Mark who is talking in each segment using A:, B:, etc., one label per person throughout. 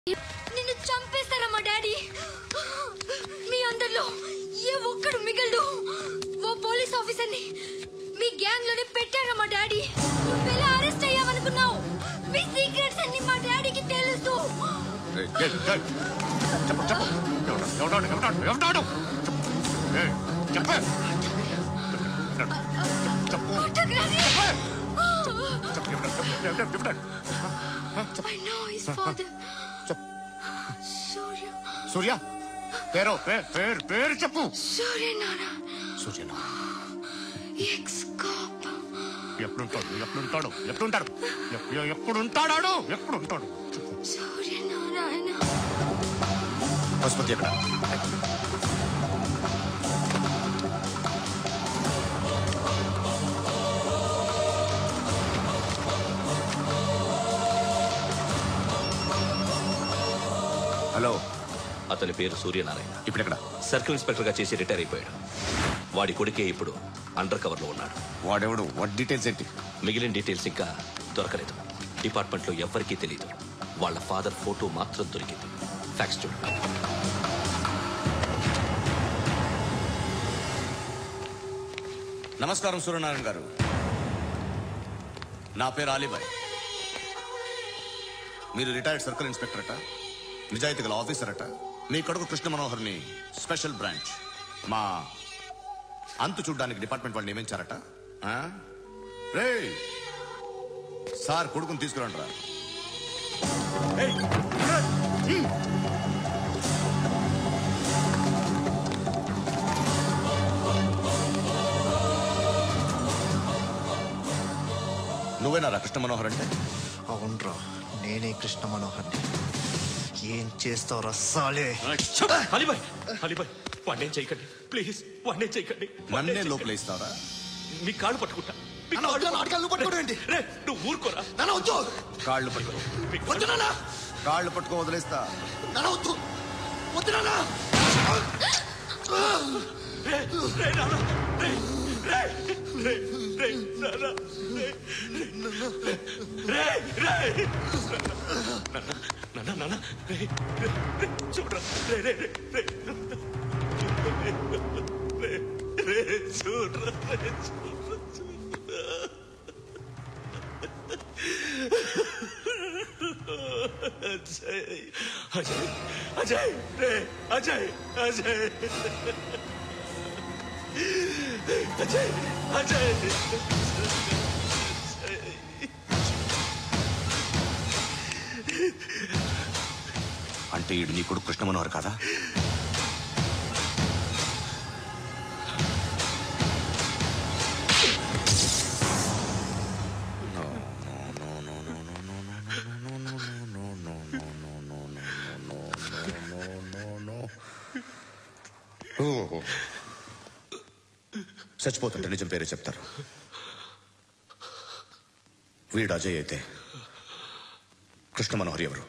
A: నిన్ను చంపేస్తారా మా డాడీ మీ అందరిలో ఏ ఒక్కడు మిగలడు ఓ పోలీస్ ఆఫీసర్ని మీ గ్యాంగ్ లోనే పెట్టారా మా డాడీ నువ్వెలా అరెస్ట్ అయ్యావనుకున్నావు మీ సీక్రెట్స్ అన్ని మా డాడీకి తెలుసు
B: ఏయ్, ఏయ్, ఏయ్. చెప్పు చెప్పు ఎవడు ఎవడాడు ఎవడాడు ఎవడాడు చెప్పు. ఏయ్, చెప్పు చెప్పు
A: కొట్టకురాని.
B: చెప్పు ఎవడాడు చెప్పు ఎవడాడు ఎవడాడు
A: I know his father.
B: చెప్పు
A: సూర్య
B: సూర్య పేరు పేరు పేరు పేరు చెప్పు
A: సూర్యనారాయణ
B: సూర్యనా
A: ఎక్స్ కాప్
B: ఎప్పుడుంటాడు ఎప్పుడుంటాడు ఎప్పుడుంటాడు ఎప్పుడు ఎప్పుడుంటాడాడు ఎప్పుడుంటాడు చెప్పు
A: సూర్యనారాయణ
B: పశుపతి ఎక్కడ హలో
C: అతని పేరు సూర్యనారాయణ
B: ఇప్పుడు ఎక్కడ
C: సర్కిల్ ఇన్స్పెక్టర్ గా చేసి రిటైర్ అయిపోయాడు వాడి కొడుకే ఇప్పుడు అండర్ కవర్ లో ఉన్నాడు
B: వాడెవడు వాట్ డీటెయిల్స్ ఏంటి
C: మిగిలిన డీటెయిల్స్ ఇంకా దొరకలేదు డిపార్ట్మెంట్ లో ఎవ్వరికీ తెలియదు వాళ్ళ ఫాదర్ ఫోటో మాత్రం దొరికింది ఫ్యాక్స్ చూడండి
D: నమస్కారం సూర్యనారాయణ గారు నా పేరు అలీబాయ్ మీరు రిటైర్డ్ సర్కిల్ ఇన్స్పెక్టర్ అట నిజాయితీ గల ఆఫీసర్ అట మీ కొడుకు కృష్ణ మనోహర్ని స్పెషల్ బ్రాంచ్ మా అంతు చూడడానికి డిపార్ట్మెంట్ వాళ్ళు నియమించారట ఆ? రేయ్ సార్ కొడుకుని తీసుకురండి రా నువ్వేనా కృష్ణ మనోహర్ అంటే
E: అవునరా నేనే కృష్ణ మనోహర్ని ఏం చేస్తావు సాలే
C: అలీబాయ్ అలీబాయ్ వాడినే చేయకండి ప్లీజ్ వాడినే చేయకండి
D: నన్నే లోపల ఇస్తావరా
C: మీ కాళ్ళు పట్టుకుంటా మీ
E: నాన్న, వద్దు, నాటకాలు నువ్వు పట్టుకోవడం ఏంటి?
C: రే నువ్వు ఊరుకోరా
E: నాన్న వద్దు
D: కాళ్ళు పట్టుకో
C: మీ
E: వద్దు నాన్న
D: కాళ్ళు పట్టుకో వదిలేస్తా
E: నాన్న వద్దు వద్దు నాన్న
C: రే, రే, నాన్న, రే, రే, రే, రే, నాన్న, రే, రే, రే, రే. నాన్న, నాన్న, నాన్న, రే, రే, రే, చూడరా రే, రే, రే, రే. రే, రే, చూడరా రే, చూడరా, చూడరా. అజయ్ అజయ్ అజయ్ రే అజయ్ అజయ్ అజయ్ అజయ్
D: అంటే ఈడు నీ కొడుకు కృష్ణ మనోహర్ కదా చచ్చిపోతుంటే నిజం పేరే చెప్తారు వీడు అజయ్ అయితే కృష్ణ మనోహర్ ఎవరు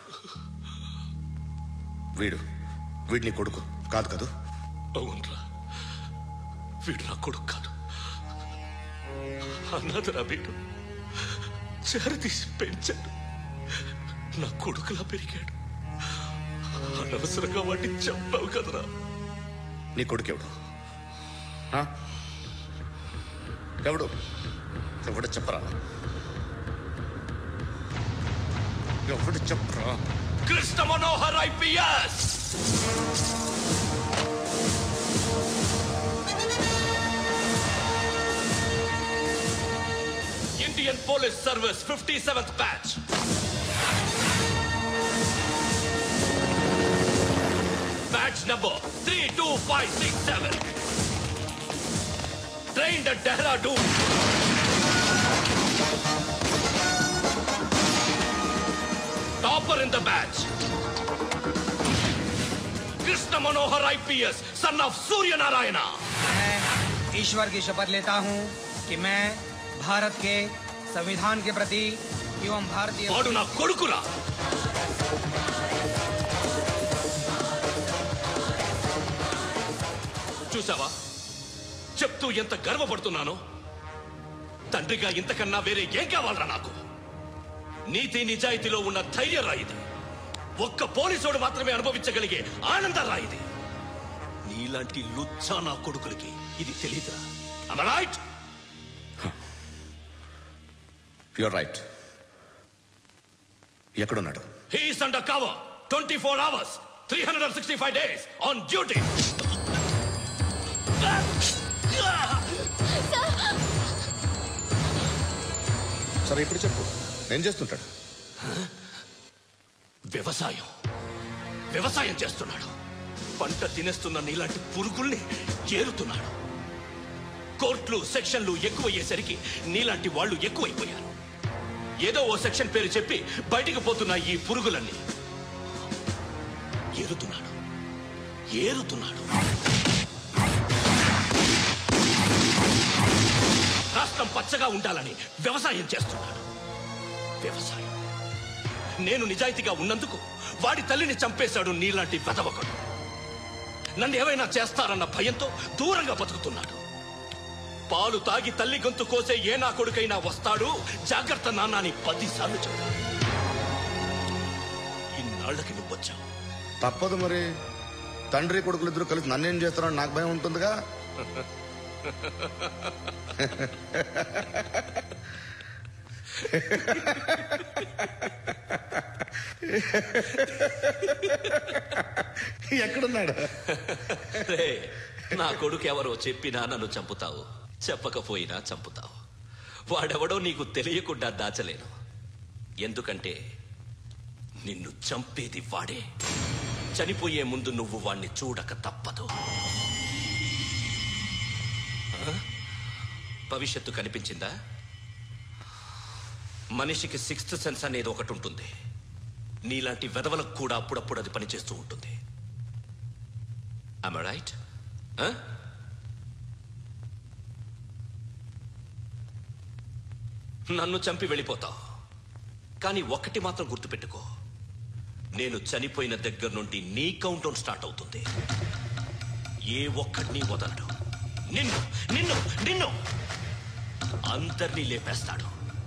D: వీడు వీడిని కొడుకు కాదు కదూ
C: అవునరా వీడు నా కొడుకు కాదు అన్నదరా వీడు చేరతీసి పెంచాడు నా కొడుకులా పెరిగాడు అనవసరంగా వాడిని చంపావు కదరా
D: నీ కొడుకు ఎవడు ఆ? ఎవడు ఎవడు చెప్పరా ఎవడు చెప్పరా
C: Krishna Manohar IPS Indian police service fifty seventh batch batch number three two five six seven trained at Dehradun. Topper in the batch. Krishna Manohar IPS, son of Surya Narayana.
F: मैं ईश्वर की शपथ लेता हूँ कि मैं भारत के संविधान के प्रति एवं भारतीय
C: వాడు నా కొడుకురా చూసావా చెప్తూ ఎంత గర్వపడుతున్నానో తండ్రిగా ఇంతకన్నా వేరే ఏం కావాలరా నాకు నీతి నిజాయితీలో ఉన్న ధైర్యరా ఇది ఒక్క పోలీసోడు మాత్రమే అనుభవించగలిగే ఆనందరా ఇది నీలాంటి లుచ్చా నా కొడుకులకి ఇది తెలీదురా రైట్
D: యువర్ రైట్ ఎక్కడున్నాడు
C: he's under cover twenty four hours three hundred and sixty five days on duty
D: సరే ఇప్పుడు చెప్పు ఏం చేస్తుంటాడు
C: వ్యవసాయం వ్యవసాయం చేస్తున్నాడు పంట తినేస్తున్న నీలాంటి పురుగుల్ని ఏరుతున్నాడు కోర్టులు సెక్షన్లు ఎక్కువయ్యేసరికి నీలాంటి వాళ్ళు ఎక్కువైపోయారు ఏదో ఓ సెక్షన్ పేరు చెప్పి బయటికి పోతున్న ఈ పురుగులన్నీ ఏరుతున్నాడు ఏరుతున్నాడు రాష్ట్రం పచ్చగా ఉండాలని వ్యవసాయం చేస్తున్నాడు వ్యవసాయం నేను నిజాయితీగా ఉన్నందుకు వాడి తల్లిని చంపేశాడు నీలాంటి వెదవకుడు నన్ను ఏమైనా చేస్తారన్న భయంతో దూరంగా బతుకుతున్నాడు పాలు తాగి తల్లి గొంతు కోసే ఏ నా కొడుకైనా వస్తాడు జాగ్రత్త నాన్న అని పదిసార్లు చెప్పాడు ఇన్నాళ్ళకి నువ్వు వచ్చావు
D: తప్పదు మరి తండ్రి కొడుకులు ఇద్దరు కలిసి నన్నేం చేస్తారని నాకు భయం ఉంటుందిగా ఎక్కడున్నాడు
C: రే, నా కొడుకు ఎవరో చెప్పినా నన్ను చంపుతావు చెప్పకపోయినా చంపుతావు వాడెవడో నీకు తెలియకుండా దాచలేను ఎందుకంటే నిన్ను చంపేది వాడే చనిపోయే ముందు నువ్వు వాణ్ణి చూడక తప్పదు ఆ? భవిష్యత్తు కనిపించిందా మనిషికి సిక్స్త్ సెన్స్ అనేది ఒకటి ఉంటుంది నీలాంటి వెధవలకు కూడా అప్పుడప్పుడు అది పనిచేస్తూ ఉంటుంది Am I right? Huh? నన్ను చంపి వెళ్ళిపోతావు కానీ ఒక్కటి మాత్రం గుర్తుపెట్టుకో నేను చనిపోయిన దగ్గర నుండి నీ కౌంట్ డౌన్ స్టార్ట్ అవుతుంది ఏ ఒక్కడిని వదలడు నిన్ను నిన్ను నిన్ను అందరినీ లేపేస్తాడు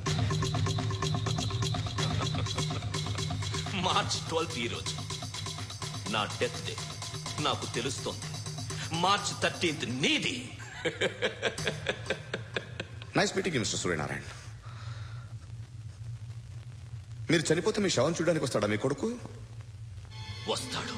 C: మార్చ్ ట్వెల్త్ ఈ రోజు నా డెత్ డే నాకు తెలుస్తోంది మార్చ్ థర్టీన్త్ నీది
D: నైస్ మీటింగ్ మిస్టర్ సూర్యనారాయణ మీరు చనిపోతే మీ శవం చూడడానికి వస్తాడా మీ కొడుకు
C: వస్తాడు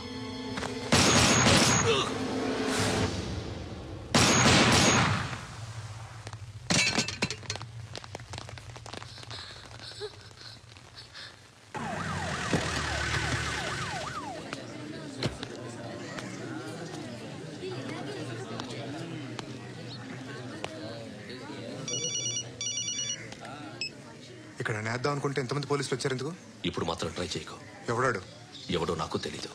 G: ఇక్కడ నేద్దాం అనుకుంటే ఎంతమంది పోలీసులు వచ్చారు ఎందుకు
C: ఇప్పుడు మాత్రం ట్రై చేయకు
G: ఎవడాడు
C: ఎవడో నాకు తెలీదు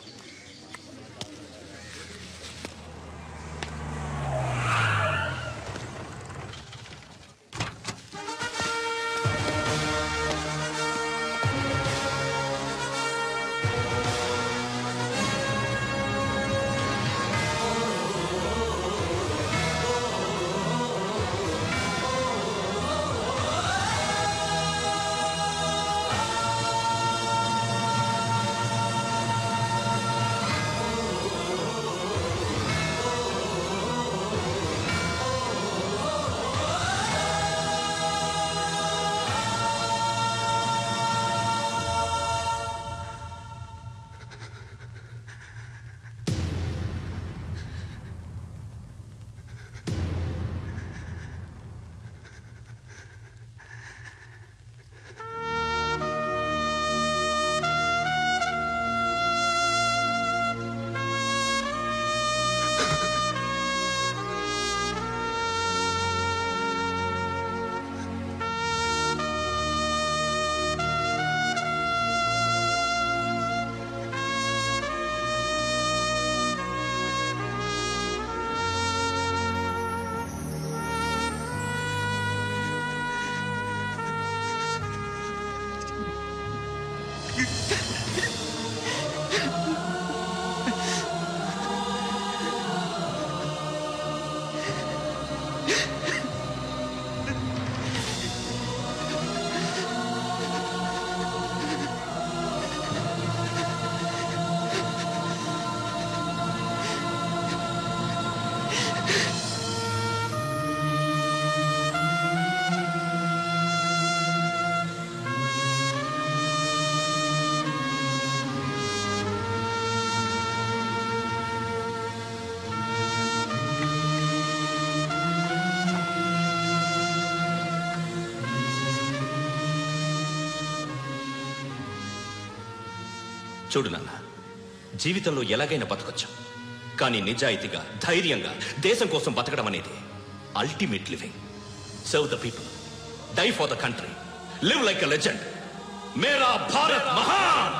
C: చూడు నాన్న జీవితంలో ఎలాగైనా బతకొచ్చు కానీ నిజాయితీగా ధైర్యంగా దేశం కోసం బతకడం అనేది ultimate living serve the people die for the country live like a legend మేరా భారత్ మహాన్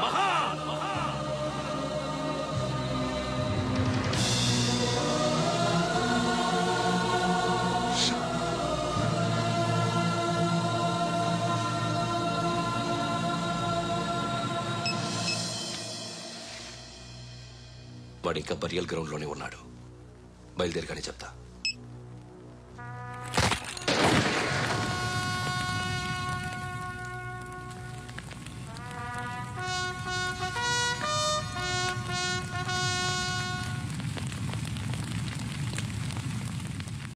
C: వాడు ఇంకా బరియల్ గ్రౌండ్ లోనే ఉన్నాడు బయలుదేరగానే చెప్తా